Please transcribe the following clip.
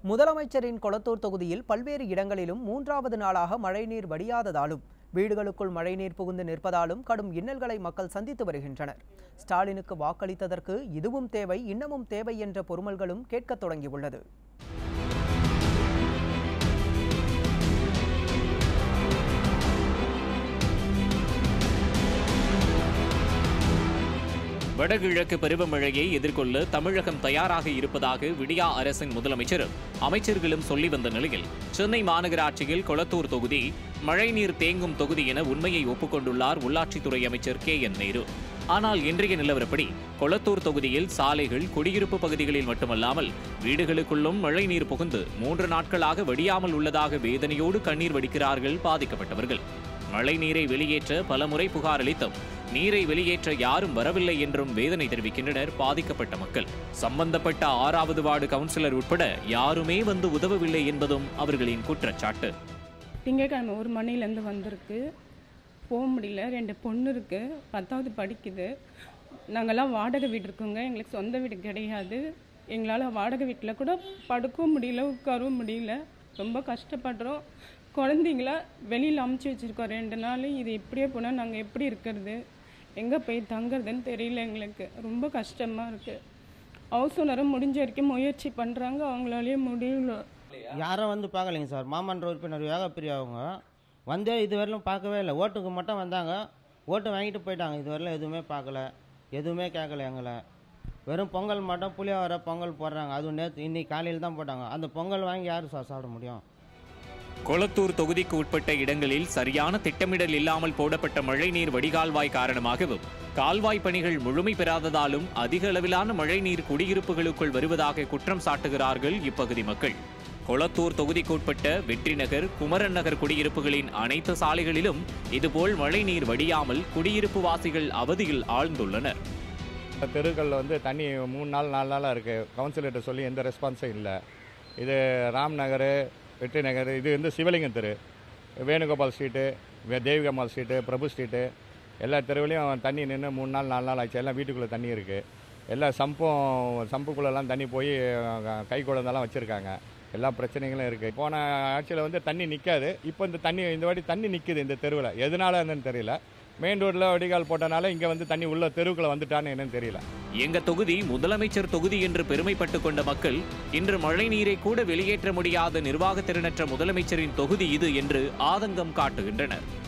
முதலமைச்சரின் கொளத்தூர் தொகுதியில் பல்வேறு இடங்களிலும் மூன்றாவது நாளாக மழைநீர் வடியாததாலும் வீடுகளுக்குள் மழைநீர் புகுந்து நிற்பதாலும் கடும் இன்னல்களை மக்கள் சந்தித்து வருகின்றனர் ஸ்டாலினுக்கு வாக்களித்ததற்கு இதுவும் தேவை இன்னமும் தேவை என்ற பொறுமல்களும் கேட்கத் தொடங்கியுள்ளது வடகிழக்கு பருவமழையை எதிர்கொள்ள தமிழகம் தயாராக இருப்பதாக விடியா அரசின் முதலமைச்சரும் அமைச்சர்களும் சொல்லி வந்த நிலையில் சென்னை மாநகராட்சியில் கொளத்தூர் தொகுதி மழைநீர் தேங்கும் தொகுதி என உண்மையை ஒப்புக்கொண்டுள்ளார் உள்ளாட்சித்துறை அமைச்சர் கே என் நேரு ஆனால் இன்றைய நிலவரப்படி கொளத்தூர் தொகுதியில் சாலைகள் குடியிருப்பு பகுதிகளில் மட்டுமல்லாமல் வீடுகளுக்குள்ளும் மழைநீர் புகுந்து மூன்று நாட்களாக வடியாமல் உள்ளதாக வேதனையோடு கண்ணீர் வடிக்கிறார்கள் பாதிக்கப்பட்டவர்கள் மழை நீரை வெளியேற்ற பலமுறை புகார் அளித்தும் நீரை வெளியேற்ற யாரும் வரவில்லை என்றும் வேதனை தெரிவிக்கின்றனர் பாதிக்கப்பட்ட மக்கள் சம்பந்தப்பட்ட ஆறாவது வார்டு கவுன்சிலர் உட்பட யாருமே வந்து உதவவில்லை என்பதும் அவர்களின் குற்றச்சாட்டு திங்கக்கிழமை ஒரு மணிலேருந்து வந்திருக்கு போக முடியல ரெண்டு பொண்ணு இருக்குது பத்தாவது படிக்குது நாங்கள்லாம் வாடகை வீடு இருக்கோங்க எங்களுக்கு சொந்த வீடு கிடையாது எங்களால் வாடகை வீட்டில் கூட படுக்கவும் முடியல உட்காரவும் முடியல ரொம்ப கஷ்டப்படுறோம் குழந்தைங்கள வெளியில் அமுச்சு வச்சுருக்கோம் ரெண்டு நாள் இது இப்படியே போனால் நாங்கள் எப்படி இருக்கிறது எங்கே போய் தங்குறதுன்னு தெரியல எங்களுக்கு ரொம்ப கஷ்டமாக இருக்குது ஹவுஸ் ஓனரும் முடிஞ்ச வரைக்கும் முயற்சி பண்ணுறாங்க அவங்களாலேயே முடியல யாரும் வந்து பார்க்கலைங்க சார் மாமன்ற உறுப்பினர் யோகப்பிரியா அவங்க வந்தே இதுவரையிலும் பார்க்கவே இல்லை ஓட்டுக்கு மட்டும் வந்தாங்க ஓட்டு வாங்கிட்டு போயிட்டாங்க இதுவரையிலும் எதுவுமே பார்க்கல எதுவுமே கேட்கல எங்களை வெறும் பொங்கல் மட்டும் புளியோதரை பொங்கல் போடுறாங்க அதுவும் நேற்று இன்னைக்கு காலையில் தான் போட்டாங்க அந்த பொங்கல் வாங்கி யார் சார் சாப்பிட முடியும் கொளத்தூர் தொகுதிக்கு உட்பட்ட இடங்களில் சரியான திட்டமிடல் இல்லாமல் போடப்பட்ட மழைநீர் வடிகால்வாய் காரணமாகவும் கால்வாய் பணிகள் முழுமை பெறாததாலும் அதிக அளவிலான மழைநீர் குடியிருப்புகளுக்குள் வருவதாக குற்றம் சாட்டுகிறார்கள் இப்பகுதி மக்கள் கொளத்தூர் தொகுதிக்குட்பட்ட வெற்றிநகர் குமரன் நகர் குடியிருப்புகளின் அனைத்து சாலைகளிலும் இதுபோல் மழைநீர் வடியாமல் குடியிருப்பு வாசிகள் அவதியில் ஆழ்ந்துள்ளனர் தெருக்களில் வந்து தண்ணி மூணு நாள் நாலு நாளாக இருக்குது கவுன்சிலர்கிட்ட சொல்லி எந்த ரெஸ்பான்ஸும் இல்லை இது ராம் நகர் வெற்றி நகர் இது வந்து சிவலிங்கம் தெரு வேணுகோபால் ஸ்ட்ரீட்டு வே- தேவிகம்மாள் ஸ்ட்ரீட்டு பிரபு ஸ்ட்ரீட்டு எல்லா தெருவிலையும் தண்ணி நின்று மூணு நாள் நாலு நாள் ஆச்சு எல்லாம் வீட்டுக்குள்ளே தண்ணி இருக்குது எல்லா சம்பும் சம்புக்குள்ளெல்லாம் தண்ணி போய் அஹ், கை குழந்தெல்லாம் வச்சுருக்காங்க எல்லா பிரச்சனைகளும் இருக்குது போன ஆட்சியில் வந்து தண்ணி நிற்காது இப்போ இந்த தண்ணி இந்த வாட்டி தண்ணி நிற்குது இந்த தெருவில் எதனால என்னன்னு தெரியல மெயின் ரோட்டில் வடிகால் போட்டனால இங்கே வந்து தண்ணி உள்ள தெருவுக்குள்ள வந்துட்டான்னு என்னன்னு தெரியல எங்க தொகுதி முதலமைச்சர் தொகுதி என்று பெருமைப்பட்டுக் கொண்ட மக்கள் இன்று மழை நீரை கூட வெளியேற்ற முடியாத நிர்வாகத்திறனற்ற முதலமைச்சரின் தொகுதி இது என்று ஆதங்கம் காட்டுகின்றனர்